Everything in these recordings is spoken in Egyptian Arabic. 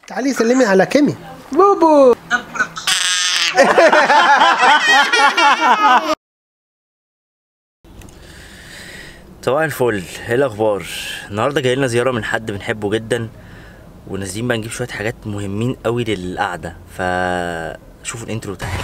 تعالي سلمي على كيمي بوبو صباح الفل ايه الاخبار النهارده جاي لنا زياره من حد بنحبه جدا ونازلين بقى نجيب شويه حاجات مهمين قوي للقعده فشوفوا الانترو تعالى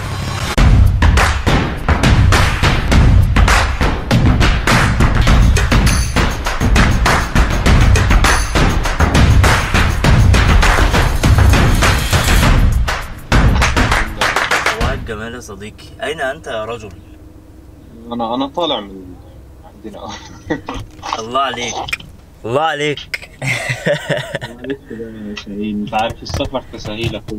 صباح الجمال يا صديقي اين انت يا رجل انا انا طالع من عندنا الله عليك الله عليك معلش بقى يا شاهين انت عارف السفر تسهيل اخويا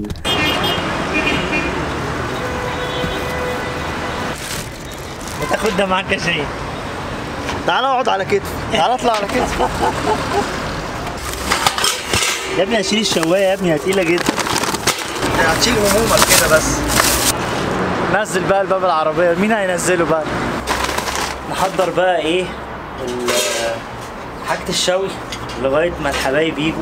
بتاخد ده معاك يا شيء تعالى اقعد على كتف تعالى اطلع على كتف يا ابني هشيل الشوايه يا ابني هتقيله جدا هتشيل همومك كده بس نزل بقى الباب العربيه مين هينزله بقى نحضر بقى ايه ال- حاجه الشوي لغايه ما الحبايب يجوا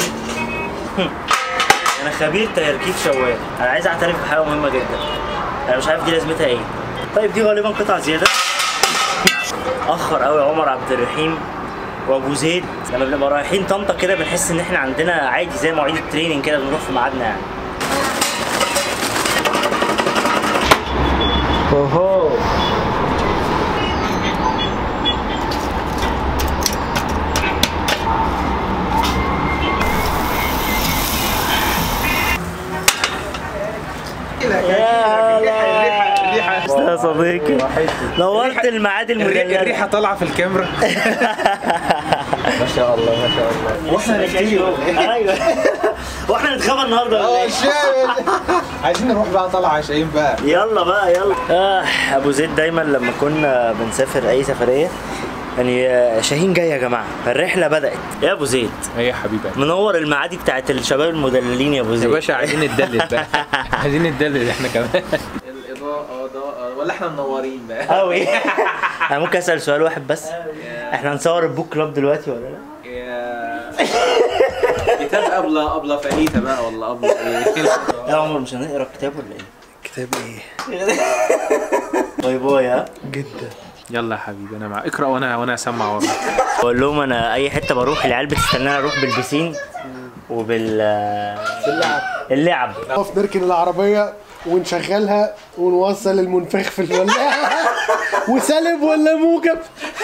انا خبير تركيب شوايه انا عايز اعترف بحاجه مهمه جدا انا مش عارف دي لازمتها ايه طيب دي غالبا قطع زياده اخر قوي عمر عبد الرحيم وابو زيد لما بنبقى رايحين طنطا كده بنحس ان احنا عندنا عادي زي مواعيد التريننج كده بنروح في ميعادنا يعني اوهو يا صديقي نورت الميعاد المدلل الريحه طالعه في الكاميرا ما شاء الله ما شاء الله واحنا ايوه واحنا نتخبى النهارده ولا ايه؟ عايزين نروح بقى طلعه شاهين بقى يلا بقى يلا آه ابو زيد دايما لما كنا بنسافر اي سفريه يعني آه، شاهين جاي يا جماعه الرحله بدات يا ابو زيد ايه يا حبيبي منور المعادي بتاعت الشباب المدللين يا ابو يا زيد باشا عايزين ندلل بقى عايزين ندلل احنا كمان الاضاءه اضاءه ولا احنا منورين بقى قوي انا ممكن اسال سؤال واحد بس احنا هنصور البوك كلاب دلوقتي ولا لا كتاب قبل قبل فاهيتا بقى ولا قبل ايه يا عمر مش هنقرا الكتاب ولا ايه كتاب ايه باي باي ها جدا يلا يا حبيبي انا مع اقرا وانا وانا اسمع ورا بقول لهم انا اي حته بروح العيال بتستناني اروح بالبسين وبال اللعب اللعب نقف نركن العربية ونشغلها ونوصل المنفخ في الولاعة وسالب ولا موجب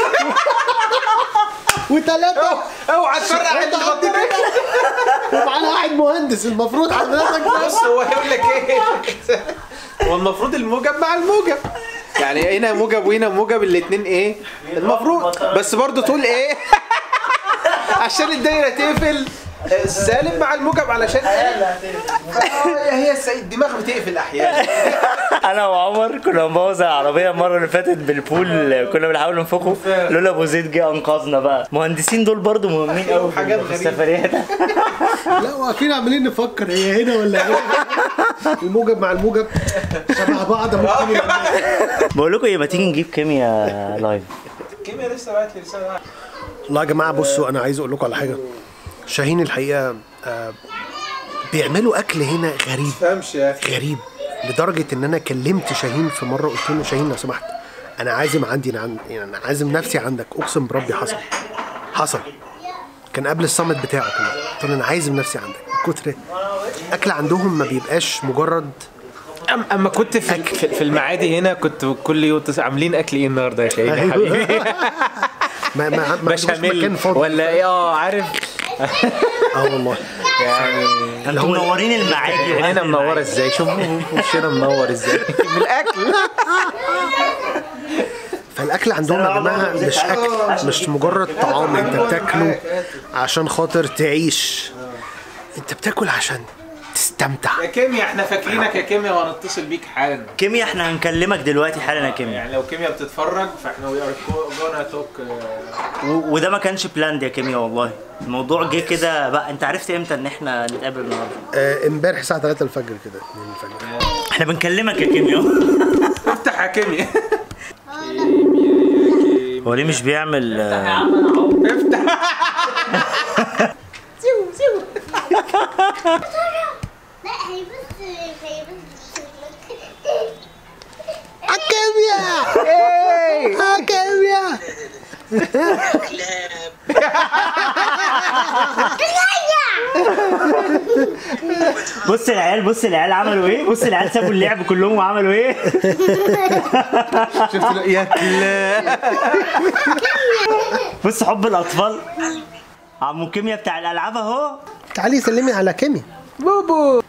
وثلاثة اوعى تفرق عند ومعانا واحد مهندس المفروض حضرتك بص هو هيقول لك ايه هو المفروض الموجب مع الموجب يعني هنا موجب وهنا موجب الاتنين ايه المفروض بس برضو تقول ايه عشان الدايره تقفل السالب مع الموجب علشان ايه هي الس- الدماغ بتقفل احيانا انا وعمر كنا بنبوظ العربيه المره اللي فاتت بالبول كنا بنحاول ننفخه لولا ابو زيد جه انقذنا بقى المهندسين دول برضو مهمين قوي حاجات في غريبة. السفريات لا واقفين عمالين نفكر هي هنا ولا هنا الموجب مع الموجب شبه بعض ممكن يبقى بقول لكم ايه ما تيجي نجيب كيمياء لايف كيميا لسه بعت لي رساله والله يا جماعه بصوا انا عايز اقول لكم على حاجه شاهين الحقيقه آه، بيعملوا اكل هنا غريب فهمش يا اخي غريب لدرجه ان انا كلمت شاهين في مره قلت له شاهين لو سمحت انا عازم عندي أنا عن- يعني انا عازم نفسي عندك اقسم بربي حصل حصل كان قبل الصمت بتاعه كمان قلت له انا عازم نفسي عندك من كتر الاكل عندهم ما بيبقاش مجرد أم اما كنت في في في المعادي هنا كنت كل يوم تس- عاملين اكل ايه النهارده يا شاهين يا أيوة. حبيبي ما ما ما عندوش مكان بشاميل فاضي ولا ايه اه عارف اه والله يعني انتوا منورين المعادي عينينا منوره ازاي شوفوا وشنا منور ازاي من الاكل فالاكل عندهم يا جماعه مش اكل مش مجرد طعام انت بتاكله عشان خاطر تعيش انت بتاكل عشان تستمتع يا كيميا احنا فاكرينك يا كيميا وهنتصل بيك حالا كيمياء احنا هنكلمك دلوقتي حالا يا كيمياء يعني لو كيميا بتتفرج فاحنا وي ار جونا توك و- وده ما كانش بلاند يا كيمياء والله الموضوع جه كده بقى انت عرفت امتى ان احنا نتقابل النهارده آه، امبارح الساعه 3 الفجر كده 2 الفجر احنا بنكلمك يا كيمياء افتح يا كيميا هو ليه مش بيعمل آه، حكامية حكامية بص العيال بص العيال عملوا ايه بص العيال سابوا اللعب كلهم وعملوا ايه شفت له- يا كلاب بص حب الاطفال عمو كيميا بتاع الالعاب اهو تعالي سلمي على كيمي بوبو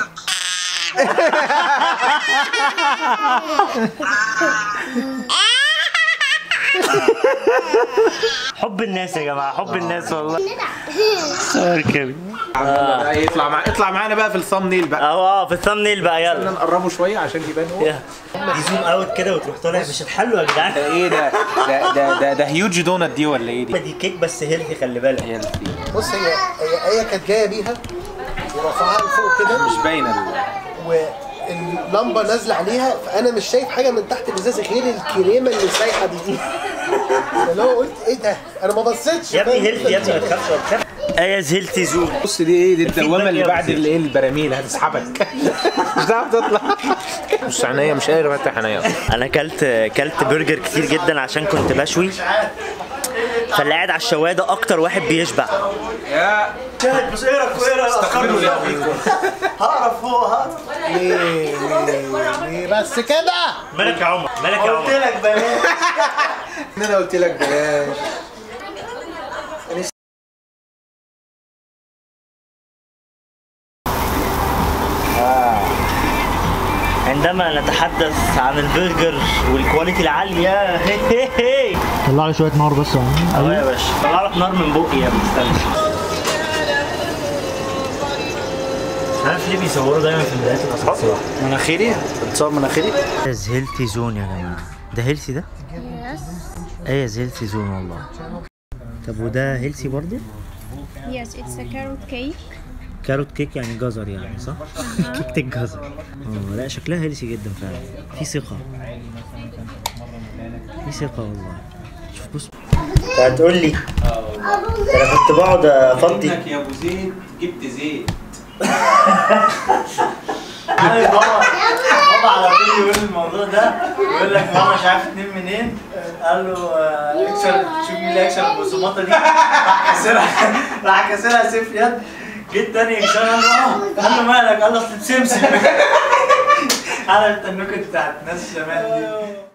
حب الناس يا جماعه حب الناس والله صور كيميا بقى يطلع مع... اطلع معانا بقى في الصامنيل بقى اهو اه في الثامنيل بقى يلا نقربه شويه عشان يبان هو يلا. يزوم اوت كده وتروح طالع مش هتحلوا يا جدعان ده ايه ده ده ده ده, ده هيوج دونت دي ولا ايه دي دي كيك بس هيلثي خلي بالك بص هي هي هي كانت جايه بيها ورفعها لفوق كده مش باينه ال- واللمبه نازله عليها فانا مش شايف حاجه من تحت الازاز غير الكريمه اللي سايحه دي اللي هو قلت ايه ده انا ما بصيتش يا ابني هيلثي يا ابني ما تخافش ما تخافش ايز هيلثي زون بص دي ايه دي الدوامه اللي دماغ بعد يا الايه البراميل هتسحبك مش هتعرف تطلع مش عينيا مش قادر افتح عينيا انا كلت كلت برجر كتير جدا عشان كنت بشوي فاللي قاعد على الشوايه ده اكتر واحد بيشبع يا شاهد مش اقرا اقرا استغفروا الله هقرا فوق هقرا ليه ليه ليه بس كده مالك يا عمر مالك يا عمر قلت لك بلاش انا قلت لك بلاش عندما نتحدث عن البرجر والكواليتي العاليه هي هي هي طلع لي شويه نار بس اهو اهو يا باشا طلع لك نار من بقي يا ابني استنى مش عارف ليه بيصوروا دايما في بدايات الاسانسير مناخيري بتصور مناخيري هيلثي زون يا جماعه ده هيلثي ده؟ ايه هيلثي زون والله طب وده هيلثي برضه؟ Yes, it's a carrot cake. كاروت كيك يعني جزر يعني صح؟ كيكة الجزر اه لا شكلها هيلثي جدا فعلا في ثقة في ثقة والله شوف بص انت هتقول لي انا كنت بقعد افضي يا ابو زيد جبت زيت عارف بابا بابا على طول يقول الموضوع ده يقول لك ماما مش عارف اتنين منين قال له آه، اكسر شوف مين اللي هيكسر البصماطه دي راح كسرها راح كسرها سيف يد جيت تاني يكسرها قال له اه قال له مالك قال له اصل بسمسم عارف التنوكه بتاعت ناس زمان دي